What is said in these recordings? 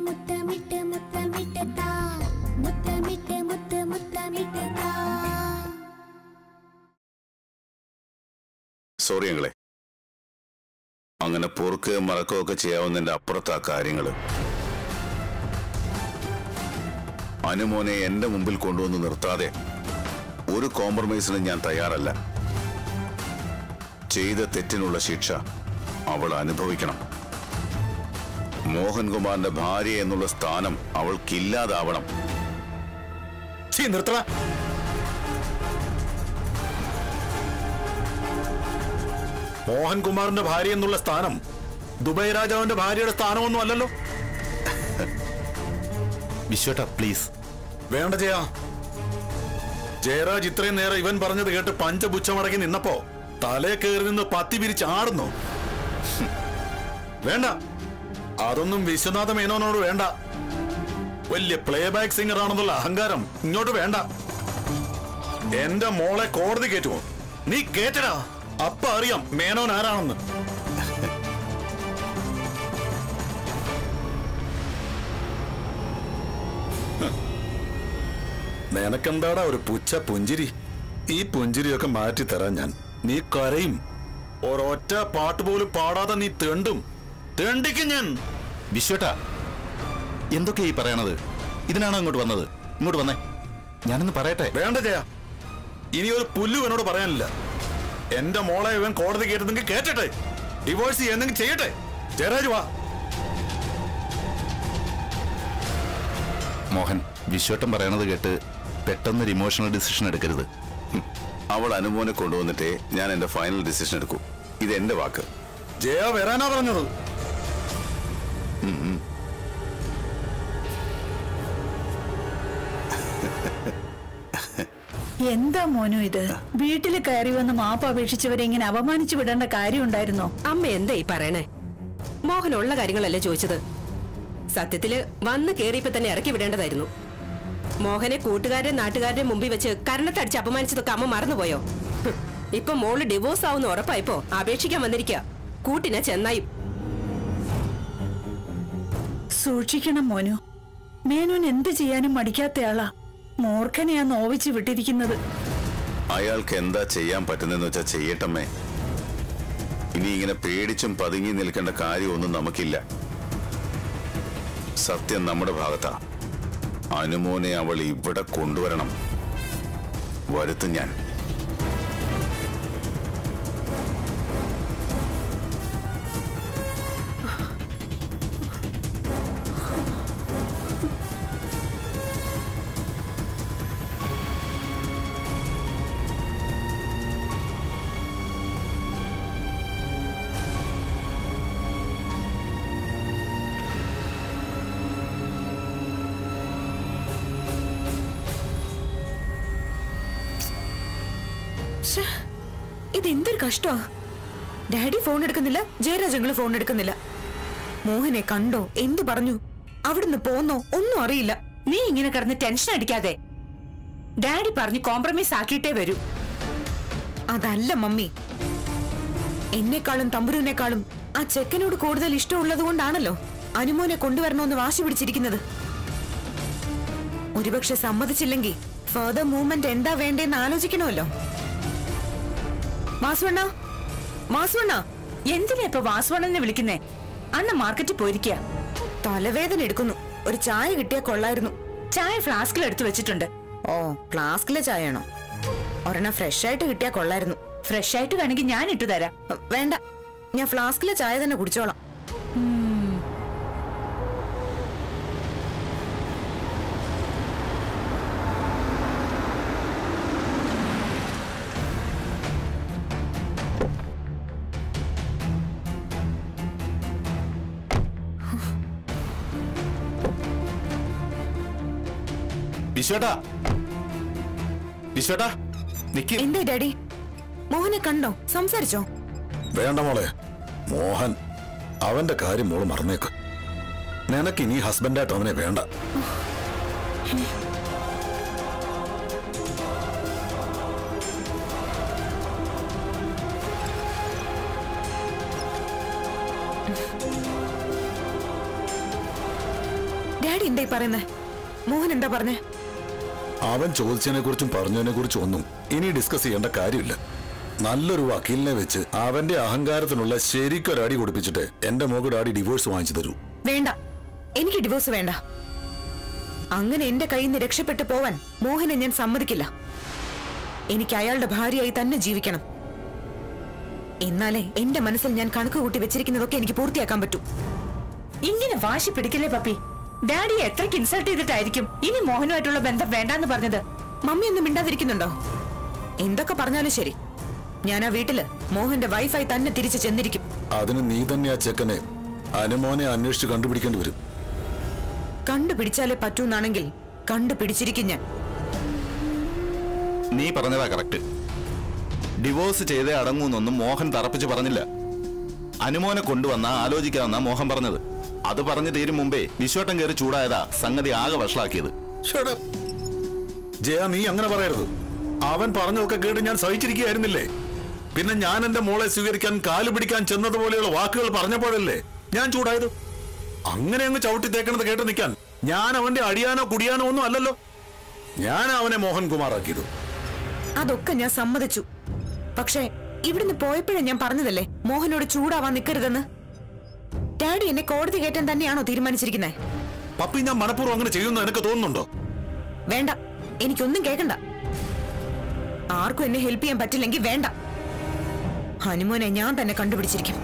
മുത്തമിട്ട് മുത്തമിട്ട് താ മുത്തമിട്ട് മുത്ത് മുത്തമിട്ട് താ സോറി ഞങ്ങളെ അങ്ങനെ പൊറുക്കുകയും മറക്കുകയും ഒക്കെ ചെയ്യാവുന്നതിന്റെ അപ്പുറത്താ കാര്യങ്ങള് അനുമോനെ എന്റെ മുമ്പിൽ കൊണ്ടുവന്ന് നിർത്താതെ ഒരു കോംപ്രമൈസിന് ഞാൻ തയ്യാറല്ല ചെയ്ത തെറ്റിനുള്ള ശിക്ഷ അവൾ അനുഭവിക്കണം മോഹൻകുമാറിന്റെ ഭാര്യ എന്നുള്ള സ്ഥാനം അവൾക്കില്ലാതാവണം ചീ നിർത്തണ മോഹൻകുമാറിന്റെ ഭാര്യ എന്നുള്ള സ്ഥാനം ദുബായ് രാജാവിന്റെ ഭാര്യയുടെ സ്ഥാനമൊന്നും അല്ലല്ലോ വിശ്വട്ട പ്ലീസ് വേണ്ട ജയ ജയരാജ് ഇത്രയും നേരം ഇവൻ പറഞ്ഞത് കേട്ട് പഞ്ചപുച്ഛമടക്കി നിന്നപ്പോ തലേ കയറി നിന്ന് പത്തി പിരിച്ചാടുന്നു ഹും. വേണ്ട അതൊന്നും വിശ്വനാഥ മേനോനോട് വേണ്ട വലിയ പ്ലേ ബാക്ക് സിംഗർ ആണെന്നുള്ള അഹങ്കാരം ഇങ്ങോട്ട് വേണ്ട എന്റെ മോളെ കോടതി കയറ്റുമോ നീ കേറ്റടാ അപ്പ അറിയാം മേനോൻ ആരാണെന്ന് നിനക്കെന്താടാ ഒരു പുച്ഛ പുഞ്ചിരി ഈ പുഞ്ചിരിയൊക്കെ മാറ്റി തരാൻ ഞാൻ നീ കരയും ഒരൊറ്റ പാട്ട് പോലും പാടാതെ നീ തെണ്ടും തെണ്ടിക്കും ഞാൻ വിശ്വട്ട എന്തൊക്കെയാ ഈ പറയണത് ഇതിനാണോ ഇങ്ങോട്ട് വന്നത് ഇങ്ങോട്ട് വന്നേ ഞാനൊന്ന് പറയട്ടെ വേണ്ട ജയ ഇനി ഒരു പുല്ലു എന്നോട് പറയാനില്ല എന്റെ മോളെ ഇവൻ കോടതി കേട്ടതെങ്കിൽ കേട്ടട്ടെ ഡിവോഴ്സ് ചെയ്യുന്നെങ്കിൽ ചെയ്യട്ടെ ജയരാജ് വാ മോഹൻ വിശ്വട്ടം പറയണത് കേട്ട് പെട്ടെന്നൊരു ഇമോഷണൽ ഡിസിഷൻ എടുക്കരുത് അവൾ അനുമോനെ കൊണ്ടുവന്നിട്ടേ ഞാൻ എന്റെ ഫൈനൽ ഡിസിഷൻ എടുക്കൂ ഇത് എന്റെ വാക്ക് ജയ വരാനാ പറഞ്ഞത് എന്താ മോനു ഇത് വീട്ടിൽ കയറി വന്ന് മാപ്പ് അപേക്ഷിച്ചവരെ ഇങ്ങനെ അപമാനിച്ചു വിടേണ്ട കാര്യമുണ്ടായിരുന്നോ അമ്മ എന്താ ഈ പറയണേ മോഹൻ ഉള്ള കാര്യങ്ങളല്ലേ ചോദിച്ചത് സത്യത്തില് വന്ന് കേറിയപ്പോ തന്നെ ഇറക്കി വിടേണ്ടതായിരുന്നു മോഹനെ കൂട്ടുകാരുടെ നാട്ടുകാരുടെ മുമ്പിൽ വെച്ച് കരണത്തടിച്ച് അപമാനിച്ചതൊക്കെ അമ്മ മറന്നുപോയോ ഹും, ഇപ്പൊ മോള് ഡിവോഴ്സ് ആവുന്ന ഉറപ്പായപ്പോ അപേക്ഷിക്കാൻ വന്നിരിക്കുക കൂട്ടിനെ ചെന്നായും സൂക്ഷിക്കണം മോനു മേനോൻ എന്ത് ചെയ്യാനും മടിക്കാത്തയാളാ മൂർഖനെയാ നോവിച്ച് വിട്ടിരിക്കുന്നത് അയാൾക്ക് എന്താ ചെയ്യാൻ പറ്റുന്നതെന്ന് വെച്ചാൽ ചെയ്യട്ടമ്മേ ഇനി ഇങ്ങനെ പേടിച്ചും പതുങ്ങി നിൽക്കേണ്ട കാര്യമൊന്നും നമുക്കില്ല സത്യം നമ്മുടെ ഭാഗത്താ അനുമോനെ അവൾ ഇവിടെ കൊണ്ടുവരണം വരുത്തും ഞാൻ ശ്ശേ, ഇതെന്തൊരു കഷ്ടോ ഡാഡി ഫോൺ എടുക്കുന്നില്ല ജയരാജങ്ങള് ഫോൺ എടുക്കുന്നില്ല മോഹനെ കണ്ടോ എന്തു പറഞ്ഞു അവിടുന്ന് പോന്നോ ഒന്നും അറിയില്ല നീ ഇങ്ങനെ കിടന്ന് ടെൻഷൻ അടിക്കാതെ ഡാഡി പറഞ്ഞ് കോംപ്രമൈസ് ആക്കിയിട്ടേ വരൂ അതല്ല മമ്മി എന്നെക്കാളും തമ്പുരുവിനേക്കാളും ആ ചെക്കനോട് കൂടുതൽ ഇഷ്ടമുള്ളത് കൊണ്ടാണല്ലോ അനുമോനെ കൊണ്ടുവരണമെന്ന് വാശി പിടിച്ചിരിക്കുന്നത് ഒരുപക്ഷെ സമ്മതിച്ചില്ലെങ്കിൽ ഫർദർ മൂവ്മെന്റ് എന്താ വേണ്ടേന്ന് ആലോചിക്കണമല്ലോ മാസുവണ്ണ മാസുവണ്ണ എന്തിനാ ഇപ്പൊ വാസുവണ്ണനെ വിളിക്കുന്നേ അന്ന് മാർക്കറ്റിൽ പോയിരിക്കുക തലവേദന എടുക്കുന്നു ഒരു ചായ കിട്ടിയാ കൊള്ളായിരുന്നു ചായ ഫ്ലാസ്കിൽ എടുത്തു വെച്ചിട്ടുണ്ട് ഓ ഫ്ലാസ്കിലെ ചായയാണോ ഒരെണ്ണം ഫ്രഷ് ആയിട്ട് കിട്ടിയാ കൊള്ളായിരുന്നു ഫ്രഷ് ആയിട്ട് വേണമെങ്കിൽ ഞാൻ ഇട്ടു തരാം അ, വേണ്ട ഞാൻ ഫ്ലാസ്കിലെ ചായ തന്നെ കുടിച്ചോളാം വിശ്വട്ടാ വിശ്വട്ടാ നിക്ക് എന്തേ ഡാഡി മോഹനെ കണ്ടോ സംസാരിച്ചോ വേണ്ട മോളെ മോഹൻ അവന്റെ കാര്യം മോള് മറന്നേക്ക് നിനക്ക് ഇനി ഹസ്ബൻഡായിട്ട് അവനെ വേണ്ട ഡാഡി എന്തായി പറയുന്നേ മോഹൻ എന്താ പറഞ്ഞേ അവൻ ചോദിച്ചതിനെ കുറിച്ചും പറഞ്ഞതിനെ കുറിച്ചും ഒന്നും ഇനി ഡിസ്കസ് ചെയ്യേണ്ട കാര്യമില്ല നല്ലൊരു വക്കീലിനെ വെച്ച് അവന്റെ അഹങ്കാരത്തിനുള്ള ശരിക്കൊരടി കൊടുപ്പിച്ചിട്ട് എന്റെ മോക്ക് ഡാഡി ഡിവോഴ്സ് വാങ്ങിച്ചു തരൂ വേണ്ട എനിക്ക് ഡിവോഴ്സ് വേണ്ട അങ്ങനെ എന്റെ കയ്യിൽ നിന്ന് രക്ഷപ്പെട്ടു പോവാൻ മോഹനെ ഞാൻ സമ്മതിക്കില്ല എനിക്ക് അയാളുടെ ഭാര്യയായി തന്നെ ജീവിക്കണം എന്നാലേ എന്റെ മനസ്സിൽ ഞാൻ കണക്ക് കൂട്ടി വെച്ചിരിക്കുന്നതൊക്കെ എനിക്ക് പൂർത്തിയാക്കാൻ പറ്റൂ ഇങ്ങനെ വാശി പിടിക്കില്ലേ പപ്പി ഡാഡിയെ എത്രയ്ക്ക് ഇൻസൾട്ട് ചെയ്തിട്ടായിരിക്കും ഇനി മോഹനുമായിട്ടുള്ള ബന്ധം വേണ്ടാന്ന് പറഞ്ഞത് മമ്മി ഒന്നും മിണ്ടാതിരിക്കുന്നുണ്ടോ എന്തൊക്കെ പറഞ്ഞാലും ശരി ഞാൻ ആ വീട്ടില് മോഹന്റെ വൈഫായി തന്നെ തിരിച്ചു ചെന്നിരിക്കും അതിന് നീ തന്നെ ആ ചെക്കനെ അനുമോനെ അന്വേഷിച്ച് കണ്ടുപിടിക്കേണ്ടി വരും കണ്ടുപിടിച്ചാലേ പറ്റൂന്നാണെങ്കിൽ കണ്ടുപിടിച്ചിരിക്കും ഞാൻ നീ പറഞ്ഞതാ കറക്റ്റ് ഡിവോഴ്സ് ചെയ്തേ അടങ്ങൂന്നൊന്നും മോഹൻ തറപ്പിച്ച് പറഞ്ഞില്ല അനുമോനെ കൊണ്ടുവന്ന ആലോചിക്കാമെന്നാ മോഹൻ പറഞ്ഞത് അത് പറഞ്ഞു തീരും മുമ്പേ വിശ്വട്ടം കയറി ചൂടായതാ സംഗതി ആകെ വഷളാക്കിയത് Shut up. ജയ നീ അങ്ങനെ പറയരുത് അവൻ പറഞ്ഞതൊക്കെ കേട്ട് ഞാൻ സഹിച്ചിരിക്കുകയായിരുന്നില്ലേ പിന്നെ ഞാൻ എന്റെ മോളെ സ്വീകരിക്കാൻ കാല് പിടിക്കാൻ ചെന്നതുപോലെയുള്ള വാക്കുകൾ പറഞ്ഞപ്പോഴല്ലേ ഞാൻ ചൂടായത് അങ്ങനെ അങ്ങ് ചവിട്ടി തേക്കണത് കേട്ട് നിൽക്കാൻ ഞാൻ അവന്റെ അടിയാനോ കുടിയാനോ ഒന്നും അല്ലല്ലോ ഞാൻ അവനെ മോഹൻകുമാറാക്കിയത് അതൊക്കെ ഞാൻ സമ്മതിച്ചു പക്ഷേ ഇവിടുന്ന് പോയപ്പോഴേ ഞാൻ പറഞ്ഞതല്ലേ മോഹനോട് ചൂടാവാൻ നിൽക്കരുതെന്ന് ഡാഡി എന്നെ കോടതി കയറ്റാൻ തന്നെയാണോ തീരുമാനിച്ചിരിക്കുന്നത് പപ്പി ഞാൻ മനഃപൂർവ്വം അങ്ങനെ ചെയ്യുമെന്ന് എനിക്ക് തോന്നുന്നുണ്ടോ വേണ്ട എനിക്കൊന്നും കേൾക്കണ്ട ആർക്കും എന്നെ ഹെൽപ്പ് ചെയ്യാൻ പറ്റില്ലെങ്കിൽ വേണ്ട ഹനുമോനെ ഞാൻ തന്നെ കണ്ടുപിടിച്ചിരിക്കും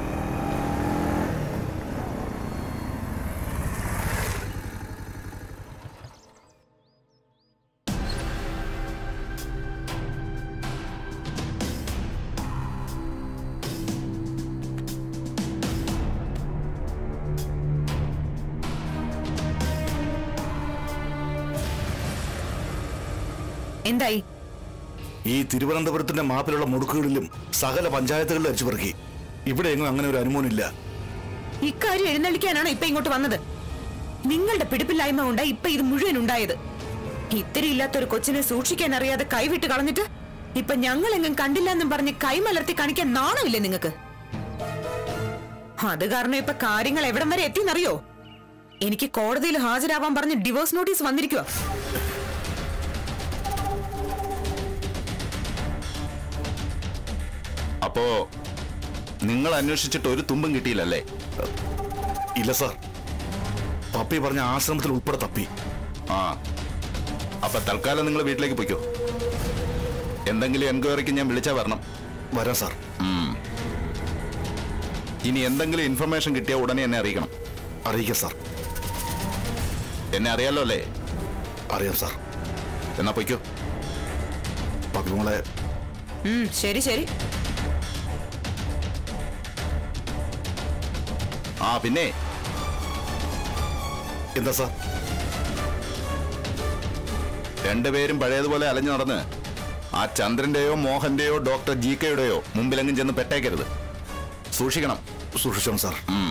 എന്തായി ഈ തിരുവനന്തപുരത്തിന്റെ മാപ്പിലുള്ള മുടുക്കുകളിലും സകല പഞ്ചായത്തുകളിലും അരിച്ചു പെറുക്കി ഇവിടെ എങ്ങും അങ്ങനെ ഒരു അനുമോനില്ല ഇക്കാര്യം എഴുന്നള്ളിക്കാനാണ് ഇപ്പൊ ഇങ്ങോട്ട് വന്നത് നിങ്ങളുടെ പിടിപ്പില്ലായ്മ കൊണ്ടാ ഇപ്പൊ ഇത് മുഴുവൻ ഉണ്ടായത് ഇത്തിരി ഇല്ലാത്ത ഒരു കൊച്ചിനെ സൂക്ഷിക്കാൻ അറിയാതെ കൈവിട്ട് കളഞ്ഞിട്ട് ഇപ്പൊ ഞങ്ങൾ എങ്ങും കണ്ടില്ല എന്നും പറഞ്ഞ് കൈമലർത്തി കാണിക്കാൻ നാണമില്ലേ നിങ്ങക്ക് അത് കാരണം ഇപ്പൊ കാര്യങ്ങൾ എവിടം വരെ എത്തിയെന്നറിയോ എനിക്ക് കോടതിയിൽ ഹാജരാവാൻ പറഞ്ഞ് ഡിവോഴ്സ് നോട്ടീസ് വന്നിരിക്കുക അപ്പോ നിങ്ങൾ അന്വേഷിച്ചിട്ട് ഒരു തുമ്പും കിട്ടിയില്ലല്ലേ ഇല്ല സാർ പപ്പി പറഞ്ഞ ആശ്രമത്തിൽ ഉൾപ്പെടെ തപ്പി ആ അപ്പൊ തൽക്കാലം നിങ്ങൾ വീട്ടിലേക്ക് പോയിക്കോ എന്തെങ്കിലും എൻക്വയറിക്ക് ഞാൻ വിളിച്ചാ വരണം വരാം സാർ ഉം. ഇനി എന്തെങ്കിലും ഇൻഫർമേഷൻ കിട്ടിയാൽ ഉടനെ എന്നെ അറിയിക്കണം അറിയിക്കാം സാർ എന്നെ അറിയാലോ അല്ലേ അറിയാം സാർ എന്നാ പൊയ്ക്കോ പപ്പി മോളെ ഉം, ശരി ശരി ആ പിന്നെ എന്താ സാർ രണ്ടുപേരും പഴയതുപോലെ അലഞ്ഞു നടന്ന് ആ ചന്ദ്രന്റെയോ മോഹന്റെയോ ഡോക്ടർ ജി കെയുടെയോ മുമ്പിലെങ്ങും ചെന്ന് പെട്ടേക്കരുത് സൂക്ഷിക്കണം സൂക്ഷിച്ചോണം സാർ ഉം.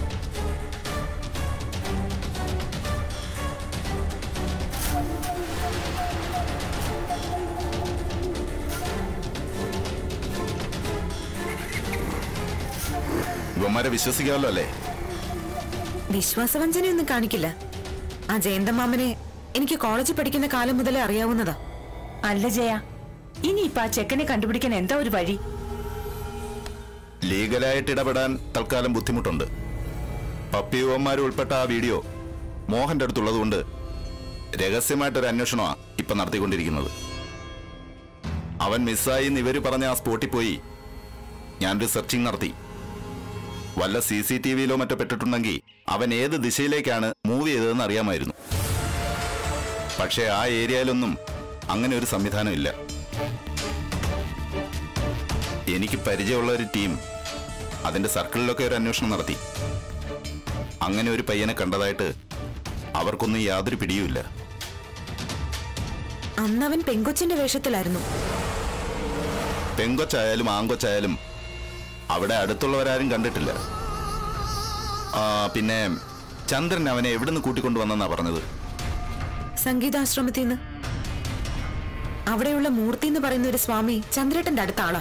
ഇവന്മാരെ വിശ്വസിക്കാമല്ലോ അല്ലേ വിശ്വാസവഞ്ചനയൊന്നും കാണിക്കില്ല ആ ജയന്തമാമനെ എനിക്ക് കോളേജിൽ പഠിക്കുന്ന കാലം മുതലേ അറിയാവുന്നതാ അല്ല ജയ ഇനി ഇപ്പൊ ആ ചെക്കനെ കണ്ടുപിടിക്കാൻ എന്താ ഒരു വഴി ലീഗലായിട്ട് ഇടപെടാൻ തൽക്കാലം ബുദ്ധിമുട്ടുണ്ട് പപ്പിയുവന്മാരും ഉൾപ്പെട്ട ആ വീഡിയോ മോഹന്റെ അടുത്തുള്ളതുകൊണ്ട് രഹസ്യമായിട്ടൊരു അന്വേഷണമാണ് ഇപ്പൊ നടത്തിക്കൊണ്ടിരിക്കുന്നത് അവൻ മിസ്സായി എന്ന് ഇവര് പറഞ്ഞ ആ സ്പോട്ടിൽ പോയി ഞാനൊരു സെർച്ചിങ് നടത്തി വല്ല സി സി ടി വിയിലോ മറ്റോ പെട്ടിട്ടുണ്ടെങ്കിൽ അവൻ ഏത് ദിശയിലേക്കാണ് മൂവ് ചെയ്തതെന്ന് അറിയാമായിരുന്നു പക്ഷേ ആ ഏരിയയിലൊന്നും അങ്ങനെ ഒരു സംവിധാനം ഇല്ല എനിക്ക് പരിചയമുള്ള ഒരു ടീം അതിന്റെ സർക്കിളിലൊക്കെ ഒരു അന്വേഷണം നടത്തി അങ്ങനെ ഒരു പയ്യനെ കണ്ടതായിട്ട് അവർക്കൊന്നും യാതൊരു പിടിയുമില്ല അന്നവൻ പെങ്കൊച്ചിന്റെ വേഷത്തിലായിരുന്നു പെങ്കൊച്ചായാലും ആങ്കൊച്ചായാലും അവിടെ അടുത്തുള്ളവരാരും കണ്ടിട്ടില്ല ആ, പിന്നെ ചന്ദ്രൻ അവനെ എവിടുന്ന് കൂട്ടിക്കൊണ്ടുവന്നെന്നാ പറഞ്ഞത് സംഗീതാശ്രമത്തിൽ നിന്ന് അവിടെയുള്ള മൂർത്തി എന്ന് പറയുന്ന ഒരു സ്വാമി ചന്ദ്രേട്ടന്റെ അടുത്ത ആളാ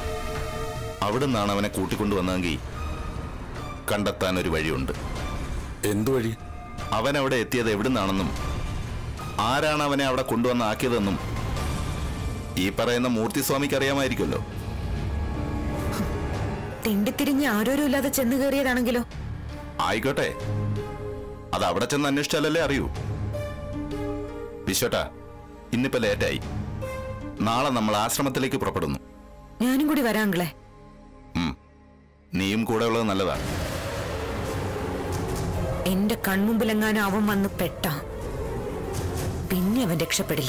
അവിടെ നിന്നാണ് അവനെ കൂട്ടിക്കൊണ്ടുവന്നതെങ്കിൽ കണ്ടെത്താൻ ഒരു വഴിയുണ്ട് എന്തു വഴി അവൻ അവിടെ എത്തിയത് എവിടുന്നാണെന്നും ആരാണ് അവനെ അവിടെ കൊണ്ടുവന്ന് ആക്കിയതെന്നും ഈ പറയുന്ന മൂർത്തിസ്വാമിക്ക് അറിയാമായിരിക്കുമല്ലോ തിണ്ടിത്തിരിഞ്ഞ് ആരോരും ഇല്ലാതെ ചെന്ന് കയറിയതാണെങ്കിലോ ആയിക്കോട്ടെ അത് അവിടെ ചെന്ന് അന്വേഷിച്ചാലല്ലേ അറിയൂ വിശ്വട്ടാ ഇന്നിപ്പോ ലേറ്റായി നാളെ നമ്മൾ ആശ്രമത്തിലേക്ക് പുറപ്പെടുന്നു ഞാനും കൂടി വരാങ്ങളെ ഉം. നീയും കൂടെ ഉള്ളത് നല്ലതാണ് എന്റെ കൺമുമ്പിലെങ്ങാനും അവൻ വന്ന് പെട്ട പിന്നെ അവൻ രക്ഷപ്പെടില്ല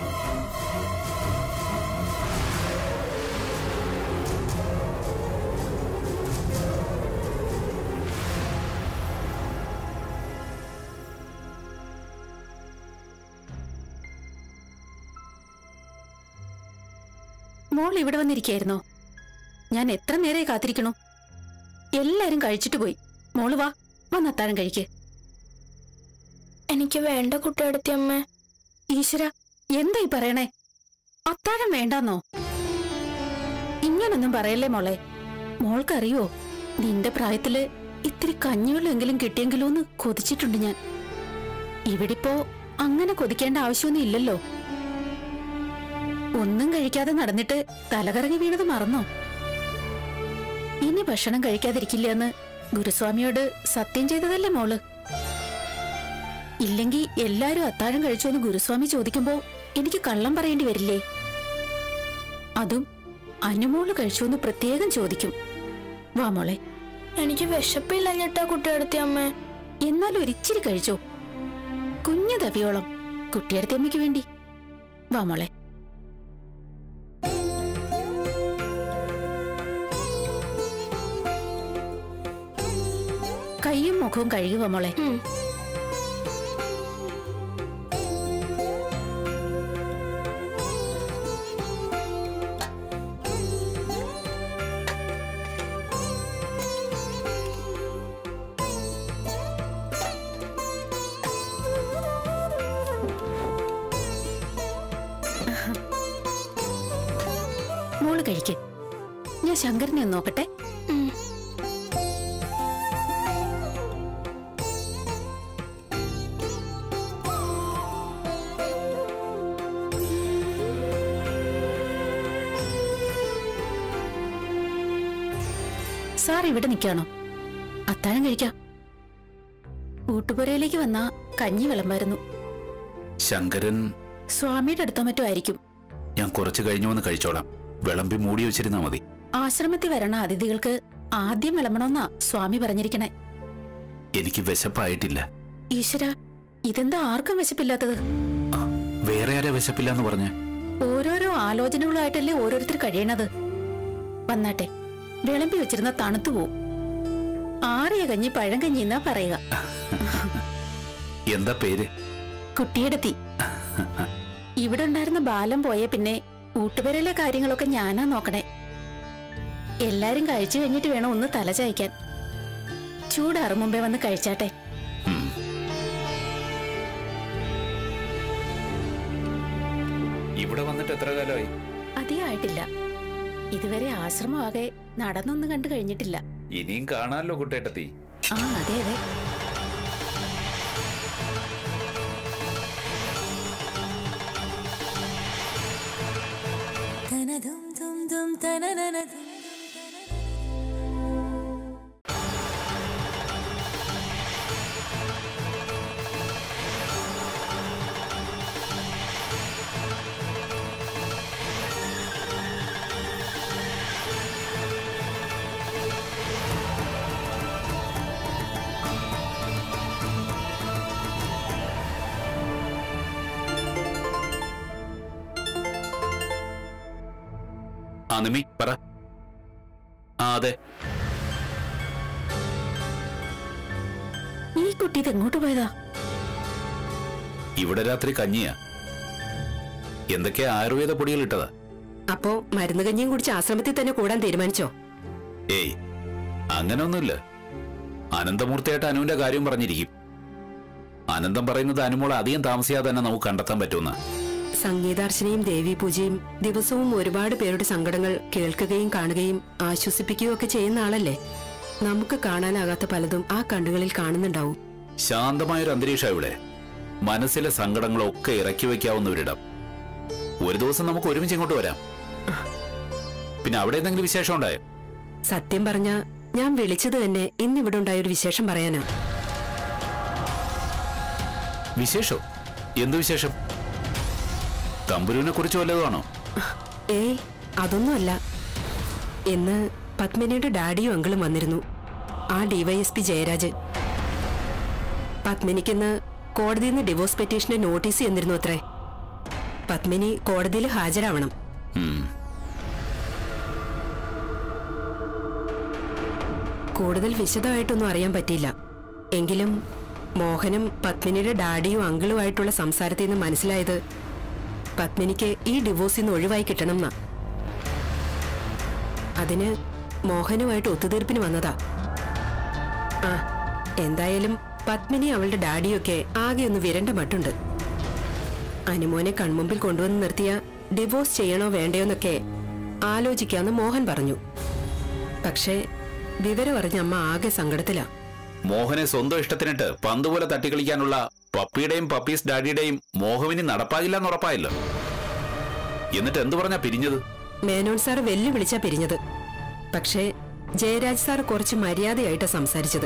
മോൾ ഇവിടെ വന്നിരിക്കായിരുന്നോ ഞാൻ എത്ര നേരമായി കാത്തിരിക്കണു എല്ലാരും കഴിച്ചിട്ട് പോയി മോള് വാ വന്ന് അത്താഴം കഴിക്ക് എനിക്ക് വേണ്ട കുട്ടിയെടുത്തി അമ്മ ഈശ്വര എന്തായി പറയണേ അത്താഴം വേണ്ടാന്നോ ഇങ്ങനൊന്നും പറയല്ലേ മോളെ മോൾക്കറിയോ നിന്റെ പ്രായത്തില് ഇത്തിരി കഞ്ഞിവെള്ളമെങ്കിലും കിട്ടിയെങ്കിലോ എന്ന് കൊതിച്ചിട്ടുണ്ട് ഞാൻ ഇവിടിപ്പോ അങ്ങനെ കൊതിക്കേണ്ട ആവശ്യമൊന്നും ഇല്ലല്ലോ ഒന്നും കഴിക്കാതെ നടന്നിട്ട് തലകറങ്ങി വീണത് മറന്നോ ഇനി ഭക്ഷണം കഴിക്കാതിരിക്കില്ല എന്ന് ഗുരുസ്വാമിയോട് സത്യം ചെയ്തതല്ലേ മോള് ഇല്ലെങ്കി എല്ലാരും അത്താഴം കഴിച്ചു എന്ന് ഗുരുസ്വാമി ചോദിക്കുമ്പോ എനിക്ക് കള്ളം പറയേണ്ടി വരില്ലേ അതും അനുമോള് കഴിച്ചു എന്ന് പ്രത്യേകം ചോദിക്കും വാ മോളെ എനിക്ക് വിശപ്പില്ല ഞെട്ടാ കുട്ടിയെടുത്തി അമ്മ എന്നാൽ ഒരിച്ചിരി കഴിച്ചോ കുഞ്ഞു തവിയോളം കുട്ടിയടുത്ത അമ്മയ്ക്ക് വേണ്ടി വാ മോളെ കൈയും മുഖവും കഴുകുക മോളെ മോള് കഴിക്ക് ഞാൻ ശങ്കരനെ ഒന്ന് നോക്കട്ടെ സാർ ഇവിടെ നിൽക്കാണോ അത്താഴം കഴിക്കാം ഊട്ടുപുരയിലേക്ക് വന്ന കഞ്ഞി വിളമ്പായിരുന്നു ശങ്കരൻ സ്വാമിയുടെ അടുത്തോ മറ്റോ ആയിരിക്കും ഞാൻ കുറച്ച് കഴിഞ്ഞു വന്ന് കഴിച്ചോളാം വിളമ്പി മൂടി വെച്ചിരുന്നാ മതി ആശ്രമത്തിൽ വരണ അതിഥികൾക്ക് ആദ്യം വിളമ്പണമെന്നാ സ്വാമി പറഞ്ഞിരിക്കണേ എനിക്ക് വിശപ്പായിട്ടില്ല ഈശ്വര ഇതെന്താ ആർക്കും വിശപ്പില്ലാത്തത് ആ, വേറെ ആരാ വിശപ്പില്ല എന്ന് പറഞ്ഞ ഓരോരോ ആലോചനകളുമായിട്ടല്ലേ ഓരോരുത്തർ കഴിയണത് വന്നാട്ടെ വിളമ്പി വെച്ചിരുന്ന തണുത്തു പോവും ആറിയ കഞ്ഞി പഴം കഞ്ഞി എന്നാ പറയുക എന്താ പേര് കുട്ടിയെടുത്തി ഇവിടെ ഉണ്ടായിരുന്ന ബാലം പോയ പിന്നെ ഊട്ടുപേരയിലെ കാര്യങ്ങളൊക്കെ ഞാനാ നോക്കണേ എല്ലാരും കഴിച്ചു കഴിഞ്ഞിട്ട് വേണം ഒന്ന് തല ചായ്ക്കാൻ ചൂടാറും മുമ്പേ വന്ന് കഴിച്ചാട്ടെ ഇവിടെ വന്നിട്ട് എത്ര കാലമായി അധികമായിട്ടില്ല ഇതുവരെ ആശ്രമമാകെ നടന്നൊന്നും കണ്ടു കഴിഞ്ഞിട്ടില്ല ഇനിയും കാണാമല്ലോ കുട്ടേട്ടത്തി ആ അതെ അതെ ആ നിമി പറ ആ അതെ ഈ കുട്ടി ഇത് എങ്ങോട്ട് പോയതാ ഇവിടെ രാത്രി കഞ്ഞിയാ എന്തൊക്കെയാ ആയുർവേദ പൊടികൾ ഇട്ടതാ അപ്പോ മരുന്ന് കഞ്ഞിയും കുടിച്ച് ആശ്രമത്തിൽ തന്നെ കൂടാൻ തീരുമാനിച്ചോ ഏയ് അങ്ങനെയൊന്നുമില്ല അനന്തമൂർത്തിയായിട്ട് അനുവിന്റെ കാര്യം പറഞ്ഞിരിക്കും അനന്തം പറയുന്നത് അനുമോളെ അധികം താമസിയാതെ തന്നെ നമുക്ക് കണ്ടെത്താൻ പറ്റുന്ന സംഗീതാർച്ചനയും ദേവീപൂജയും ദിവസവും ഒരുപാട് പേരുടെ സങ്കടങ്ങൾ കേൾക്കുകയും കാണുകയും ആശ്വസിപ്പിക്കുകയും ഒക്കെ ചെയ്യുന്ന ആളല്ലേ നമുക്ക് കാണാനാകാത്ത പലതും ആ കണ്ണുകളിൽ കാണുന്നുണ്ടാവും ശാന്തമായൊരു അന്തരീക്ഷം ഇവിടെ മനസ്സിലെ സങ്കടങ്ങളൊക്കെ ഇറക്കി വെക്കാവുന്ന ഒരിടം ഒരു ദിവസം നമുക്ക് ഒരുമിച്ച് ഇങ്ങോട്ട് വരാം പിന്നെ അവിടെ എന്തെങ്കിലും വിശേഷം ഉണ്ടായോ സത്യം പറഞ്ഞ ഞാൻ വിളിച്ചത് തന്നെ ഇന്നിവിടെ ഉണ്ടായ ഒരു വിശേഷം പറയാനാ വിശേഷോ എന്ത് വിശേഷം തമ്പുരുവിനെ കുറിച്ച് വല്ലതുമാണോ ഏയ് അതൊന്നുമല്ല ഇന്ന് പത്മിനിയുടെ ഡാഡിയും അങ്കിളും വന്നിരുന്നു ആ ഡിവൈഎസ്പി ജയരാജ് പത്മിനിക്കിന്ന് കോടതിയിൽ നിന്ന് ഡിവോഴ്സ് പെറ്റീഷന് നോട്ടീസ് ചെന്നിരുന്നു അത്രേ പത്മിനി കോടതിയിൽ ഹാജരാവണം ഉം. കൂടുതൽ വിശദമായിട്ടൊന്നും അറിയാൻ പറ്റിയില്ല എങ്കിലും മോഹനും പത്മിനിയുടെ ഡാഡിയും അങ്കിളുമായിട്ടുള്ള സംസാരത്തിൽ നിന്ന് മനസ്സിലായത് പത്മിനിക്ക് ഈ ഡിവോഴ്സിൽ നിന്ന് ഒഴിവായി കിട്ടണം എന്നാ അതിന് മോഹനുമായിട്ട് ഒത്തുതീർപ്പിന് വന്നതാ ആ എന്തായാലും പത്മിനി അവളുടെ ഡാഡിയൊക്കെ ആകെ ഒന്ന് വിരണ്ട മട്ടുണ്ട് അനുമോനെ കൺമുമ്പിൽ കൊണ്ടുവന്ന് നിർത്തിയ ഡിവോഴ്സ് ചെയ്യണോ വേണ്ടയോന്നൊക്കെ ആലോചിക്കാന്ന് മോഹൻ പറഞ്ഞു പക്ഷേ വിവരം അറിഞ്ഞ അമ്മ ആകെ സങ്കടത്തിലാ മോഹനെ സ്വന്തം ഇഷ്ടത്തിനിട്ട് പന്ത് പോലെ തട്ടിക്കളിക്കാനുള്ള പപ്പിയുടെയും പപ്പീസ് ഡാഡിയുടെയും മോഹവിനി നടപ്പാകില്ലെന്ന് ഉറപ്പായല്ലോ എന്നിട്ട് എന്തു പറഞ്ഞാ പിരിഞ്ഞത് മേനോൻ സാർ വെല്ലുവിളിച്ചാ പിരിഞ്ഞത് പക്ഷേ ജയരാജ് സാർ കുറച്ച് മര്യാദയായിട്ടാ സംസാരിച്ചത്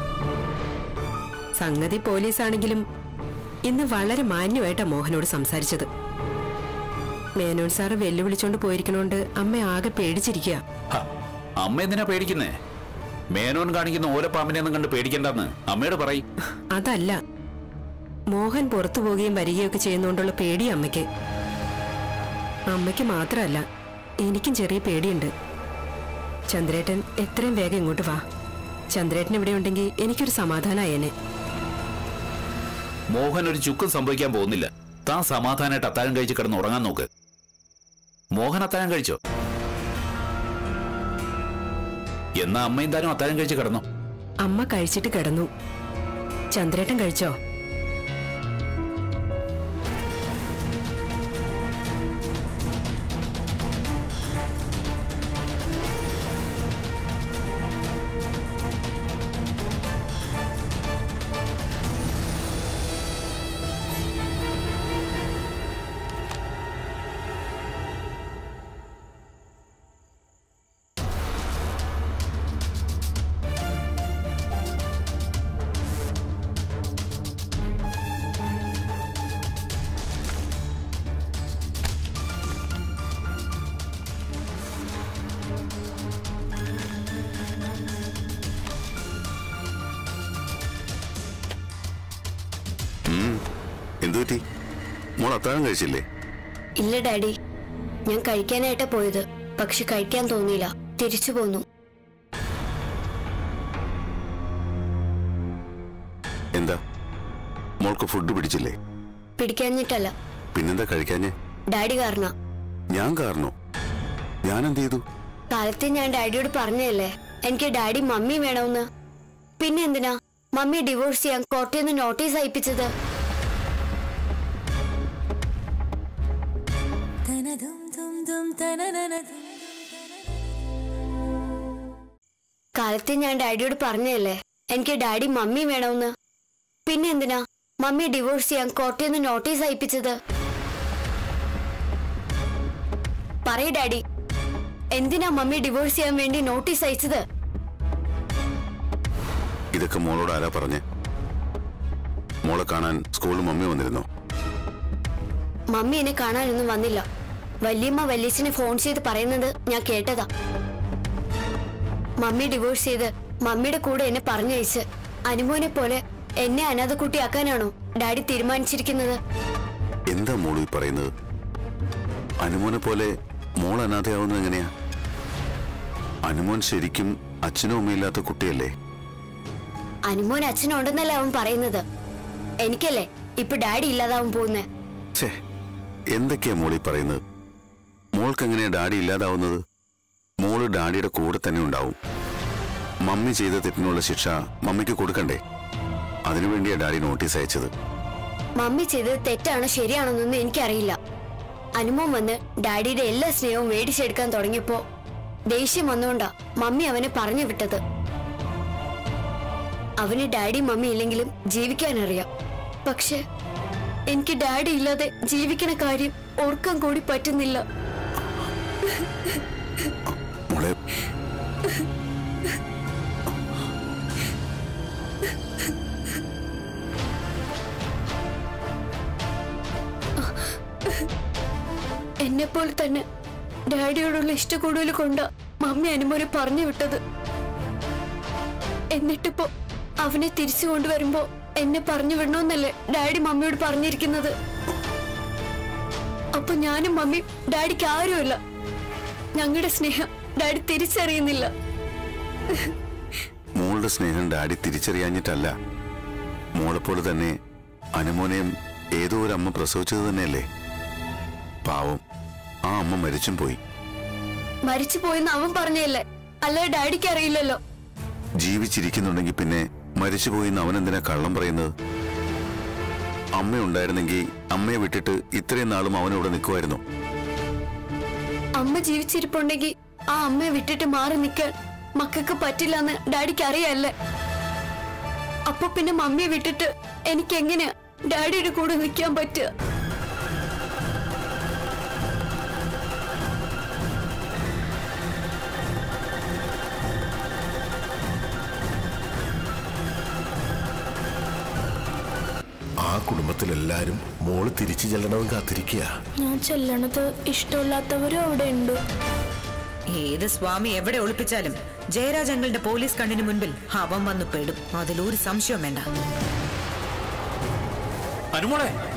സംഗതി പോലീസാണെങ്കിലും ഇന്ന് വളരെ മാന്യമായിട്ടാ മോഹനോട് സംസാരിച്ചത് മേനോൻ സാർ വെല്ലുവിളിച്ചോണ്ട് പോയിരിക്കണോണ്ട് അമ്മ ആകെ പേടിച്ചിരിക്കുക ഹ, അമ്മ എന്തിനാ പേടിക്കുന്നേ മേനോൻ കാണിക്കുന്ന ഓരോ പാമ്പിനെയൊന്നും കണ്ട് പേടിക്കണ്ടെന്ന് അമ്മയോട് പറയും അതല്ല മോഹൻ പുറത്തു പോവുകയും വരികയൊക്കെ ചെയ്യുന്നോണ്ടുള്ള പേടി അമ്മയ്ക്ക് അമ്മയ്ക്ക് മാത്രമല്ല എനിക്കും ചെറിയ പേടിയുണ്ട് ചന്ദ്രേട്ടൻ എത്രയും വേഗം ഇങ്ങോട്ട് വാ ചന്ദ്രേട്ടൻ ഇവിടെ ഉണ്ടെങ്കിൽ എനിക്കൊരു സമാധാനമായേനെ മോഹൻ ഒരു ചുക്കും സംഭവിക്കാൻ പോകുന്നില്ല താൻ സമാധാനമായിട്ട് അത്താഴം കഴിച്ച് കിടന്ന് ഉറങ്ങാൻ നോക്ക് മോഹൻ അത്താഴം കഴിച്ചോ എന്നാ അമ്മയും താനും അത്താഴം കഴിച്ച് കിടന്നോ അമ്മ കഴിച്ചിട്ട് കിടന്നു ചന്ദ്രേട്ടൻ കഴിച്ചോ എന്തു പറ്റി മോൾ അത്താഴം കഴിച്ചില്ലേ ഇല്ല ഡാഡി ഞാൻ കഴിക്കാനായിട്ടാ പോയത് പക്ഷെ കഴിക്കാൻ തോന്നിയില്ല തിരിച്ചു പോന്നു എന്താ മോൾക്ക് ഫുഡ് പിടിച്ചില്ലേ പിടിക്കാഞ്ഞിട്ടല്ല പിന്നെന്താ കഴിക്കാഞ്ഞേ ഡാഡി കാരണ ഞാൻ കാരണോ ഞാൻ എന്ത് ചെയ്തു കാലത്ത് ഞാൻ ഡാഡിയോട് പറഞ്ഞല്ലേ എനിക്ക് ഡാഡി മമ്മി വേണമെന്ന് പിന്നെ എന്തിനാ മമ്മി ഡിവോഴ്സ് ചെയ്യാൻ കോർട്ടിൽ നിന്ന് നോട്ടീസ് അയപ്പിച്ചത് കാലത്ത് ഞാൻ ഡാഡിയോട് പറഞ്ഞല്ലേ എനിക്ക് ഡാഡി മമ്മി വേണമെന്ന് പിന്നെ എന്തിനാ മമ്മി ഡിവോഴ്സ് ചെയ്യാൻ കോർട്ടിൽ നിന്ന് നോട്ടീസ് അയപ്പിച്ചത് പറയ ഡാഡി എന്തിനാ മമ്മി ഡിവോഴ്സ് ചെയ്യാൻ വേണ്ടി നോട്ടീസ് അയച്ചത് ഇതൊക്കെ മോളോട് ആരാ പറഞ്ഞേ മോളെ കാണാൻ സ്കൂളിൽ മമ്മി വന്നിരുന്നോ മമ്മി എന്നെ കാണാനൊന്നും വന്നില്ല വല്യമ്മ വല്യച്ഛനെ ഫോൺ ചെയ്ത് പറയുന്നത് ഞാൻ കേട്ടതാ മമ്മി ഡിവോഴ്സ് ചെയ്ത് മമ്മിയുടെ കൂടെ എന്നെ പറഞ്ഞയച്ച് അനുമോനെ പോലെ എന്നെ അനാഥക്കുട്ടിയാക്കാനാണോ ഡാഡി തീരുമാനിച്ചിരിക്കുന്നത് എന്താ മോള് ഈ പറയുന്നത് അനുമോനെ പോലെ മോൾ അനാഥയാവുന്നത് എങ്ങനെയാ അനുമോൻ ശരിക്കും അച്ഛനും അമ്മയില്ലാത്ത കുട്ടിയല്ലേ അനുമോൻ അച്ഛനുണ്ടെന്നല്ല അവൻ പറയുന്നത് എനിക്കല്ലേ ഇപ്പൊ ഡാഡി ഇല്ലാതാവും പോകുന്നേ ഛേ എന്തൊക്കെയാ മോളീ പറയുന്നത് മോൾക്ക് എങ്ങനെയാ ഡാഡി ഇല്ലാതാവുന്നത് മോള് ഡാഡിയുടെ കൂടെ തന്നെ ഉണ്ടാവും മമ്മി ചെയ്ത തെറ്റിനുള്ള ശിക്ഷ മമ്മിക്ക് കൊടുക്കണ്ടേ അതിനുവേണ്ടിയാ ഡാഡി നോട്ടീസ് അയച്ചത് മമ്മി ചെയ്തത് തെറ്റാണോ ശരിയാണോന്നൊന്നും എനിക്കറിയില്ല അനുമോൻ വന്ന് ഡാഡിയുടെ എല്ലാ സ്നേഹവും മേടിച്ചെടുക്കാൻ തുടങ്ങിയപ്പോ ദേഷ്യം വന്നുകൊണ്ടാ മമ്മി അവനെ പറഞ്ഞു വിട്ടത് അവന് ഡാഡി മമ്മി ഇല്ലെങ്കിലും ജീവിക്കാൻ അറിയാം പക്ഷെ എനിക്ക് ഡാഡി ഇല്ലാതെ ജീവിക്കണ കാര്യം ഓർക്കാൻ കൂടി പറ്റുന്നില്ല മോളെ എന്നെപ്പോലെ തന്നെ ഡാഡിയോടുള്ള ഇഷ്ടക്കൂടുതൽ കൊണ്ട മമ്മി അനുമോനെ പറഞ്ഞു വിട്ടത് എന്നിട്ടിപ്പോ അവനെ തിരിച്ചു കൊണ്ടുവരുമ്പോ എന്നെ പറഞ്ഞു വിടണമെന്നല്ലേ ഡാഡി മമ്മിയോട് പറഞ്ഞിരിക്കുന്നത് അപ്പൊ ഞാനും മമ്മി ഡാഡിക്ക് ആരുമല്ല ഞങ്ങളുടെ സ്നേഹം ഡാഡി തിരിച്ചറിയുന്നില്ല മോളുടെ സ്നേഹം ഡാഡി തിരിച്ചറിയാഞ്ഞിട്ടല്ല മോളെപ്പോലെ തന്നെ അനുമോനെയും ഏതോ ഒരു അമ്മ പ്രസവിച്ചത് തന്നെയല്ലേ പാവം ആ അമ്മ മരിച്ചും പോയി മരിച്ചു പോയെന്ന് അവൻ പറഞ്ഞല്ലേ അല്ല ഡാഡിക്ക് അറിയില്ലല്ലോ ജീവിച്ചിരിക്കുന്നുണ്ടെങ്കിൽ പിന്നെ മരിച്ചുപോയി എന്ന് അവനെന്തിനാ കള്ളം പറയുന്നത് അമ്മ ഉണ്ടായിരുന്നെങ്കിൽ അമ്മയെ വിട്ടിട്ട് ഇത്രയും നാളും അവനോട് നിൽക്കുമായിരുന്നു അമ്മ ജീവിച്ചിരിപ്പുണ്ടെങ്കിൽ ആ അമ്മയെ വിട്ടിട്ട് മാറി നിൽക്കാൻ മക്കൾക്ക് പറ്റില്ലെന്ന് ഡാഡിക്ക് അറിയാല്ലേ അപ്പൊ പിന്നെ മമ്മിയെ വിട്ടിട്ട് എനിക്ക് എങ്ങനെയാ ഡാഡിയുടെ കൂടെ നിൽക്കാൻ പറ്റുക ആ കുടുംബത്തിലെല്ലാരും മോള് തിരിച്ചു ചെല്ലണമെന്ന് കാത്തിരിക്കുക ഞാൻ ചെല്ലണത് ഇഷ്ടമില്ലാത്തവരും അവിടെ ഉണ്ട് ഏത് സ്വാമി എവിടെ ഒളിപ്പിച്ചാലും ജയരാജ് അങ്ങളുടെ പോലീസ് കണ്ണിന് മുൻപിൽ അവൻ വന്ന് പെടും അതിലൊരു സംശയം വേണ്ട അനുമോളെ